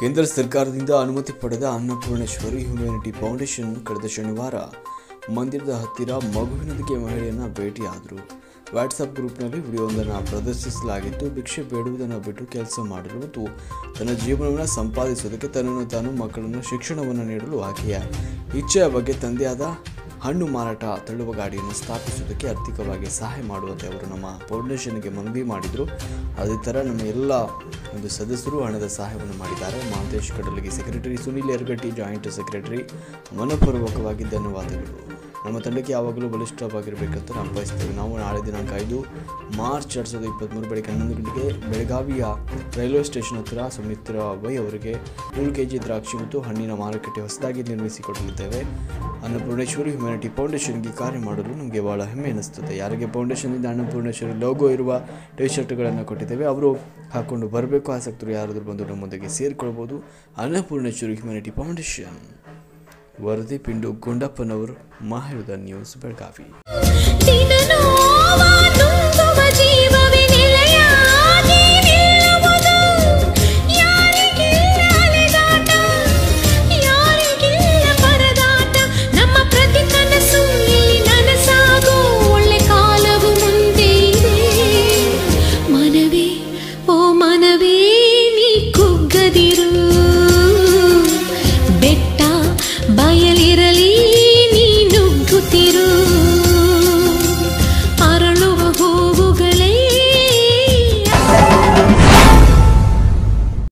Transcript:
ಕೇಂದ್ರ ಸರ್ಕಾರದಿಂದ ಅನುಮತಿ ಪಡೆದ ಅನ್ನಪೂರ್ಣೇಶ್ವರಿ ಹ್ಯುಮ್ಯಾನಿಟಿ ಫೌಂಡೇಶನ್ ಕಳೆದ ಶನಿವಾರ ಮಂದಿರದ ಹತ್ತಿರ ಮಗುವಿನೊಂದಿಗೆ ಮಹಿಳೆಯನ್ನು ಭೇಟಿಯಾದರು ವಾಟ್ಸಪ್ ಗ್ರೂಪ್ನಲ್ಲಿ ವಿಡಿಯೋವೊಂದನ್ನು ಪ್ರದರ್ಶಿಸಲಾಗಿತ್ತು ಭಿಕ್ಷೆ ಬೇಡುವುದನ್ನು ಬಿಟ್ಟು ಕೆಲಸ ಮಾಡಲು ಮತ್ತು ತನ್ನ ಜೀವನವನ್ನು ಸಂಪಾದಿಸುವುದಕ್ಕೆ ತನ್ನನ್ನು ತಾನು ಮಕ್ಕಳನ್ನು ಶಿಕ್ಷಣವನ್ನು ನೀಡಲು ಆಕೆಯ ಇಚ್ಛೆಯ ಬಗ್ಗೆ ತಂದೆಯಾದ ಹಣ್ಣು ಮಾರಾಟ ತಳ್ಳುವ ಗಾಡಿಯನ್ನು ಸ್ಥಾಪಿಸುವುದಕ್ಕೆ ಆರ್ಥಿಕವಾಗಿ ಸಹಾಯ ಮಾಡುವಂತೆ ಅವರು ನಮ್ಮ ಫೌಂಡೇಶನ್ಗೆ ಮನವಿ ಮಾಡಿದರು ಅದೇ ಥರ ನಮ್ಮ ಎಲ್ಲ ಒಂದು ಸದಸ್ಯರು ಹಣದ ಸಹಾಯವನ್ನು ಮಾಡಿದ್ದಾರೆ ಮಹಂತೇಶ್ ಕಡಲಿಗೆ secretary Sunil Yaragatti joint secretary ಮನಪೂರ್ವಕವಾಗಿ ಧನ್ಯವಾದಗಳು ನಮ್ಮ ತಂಡಕ್ಕೆ ಯಾವಾಗಲೂ ಬಲಿಷ್ಠವಾಗಿರಬೇಕಂತ ನಾವು ಬಯಸ್ತೇವೆ ನಾವು ನಾಳೆ ದಿನಾಂಕ ಐದು ಮಾರ್ಚ್ ಎರಡು ಸಾವಿರದ ಇಪ್ಪತ್ತ್ಮೂರು ಬೆಳಗ್ಗೆ ಹನ್ನೊಂದು ಗಂಟೆಗೆ ಬೆಳಗಾವಿಯ ರೈಲ್ವೆ ಸ್ಟೇಷನ್ ಹತ್ತಿರ ಸುಮಿತ್ರ ವೈ ಅವರಿಗೆ ನೂರು ಕೆ ಜಿ ದ್ರಾಕ್ಷಿ ಮತ್ತು ಹಣ್ಣಿನ ಮಾರುಕಟ್ಟೆ ಹೊಸದಾಗಿ ನಿರ್ಮಿಸಿಕೊಡಲಿದ್ದೇವೆ ಅನ್ನಪೂರ್ಣೇಶ್ವರಿ ಹ್ಯುಮ್ಯಾನಿಟಿ ಫೌಂಡೇಶನ್ಗೆ ಕಾರ್ಯ ಮಾಡಲು ನಮಗೆ ಭಾಳ ಹೆಮ್ಮೆ ಅನ್ನಿಸ್ತದೆ ಯಾರಿಗೆ ಫೌಂಡೇಶನ್ನಿಂದ ಅನ್ನಪೂರ್ಣೇಶ್ವರಿ ಲೋಗೋ ಇರುವ ಟಿ ಶರ್ಟ್ಗಳನ್ನು ಕೊಟ್ಟಿದ್ದೇವೆ ಅವರು ಹಾಕ್ಕೊಂಡು ಬರಬೇಕು ಆಸಕ್ತರು ಯಾರಾದರೂ ಬಂದು ನಮ್ಮೊಂದಿಗೆ ಸೇರಿಕೊಳ್ಬೋದು ಅನ್ನಪೂರ್ಣೇಶ್ವರಿ ಹ್ಯುಮ್ಯಾನಿಟಿ ಫೌಂಡೇಶನ್ ವರದಿ ಪಿಂಡು ಗುಂಡಪ್ಪನವರು ಮಹಾಯುಧ ನ್ಯೂಸ್ ಬೆಳಗಾವಿ ದಿನ ನೋವ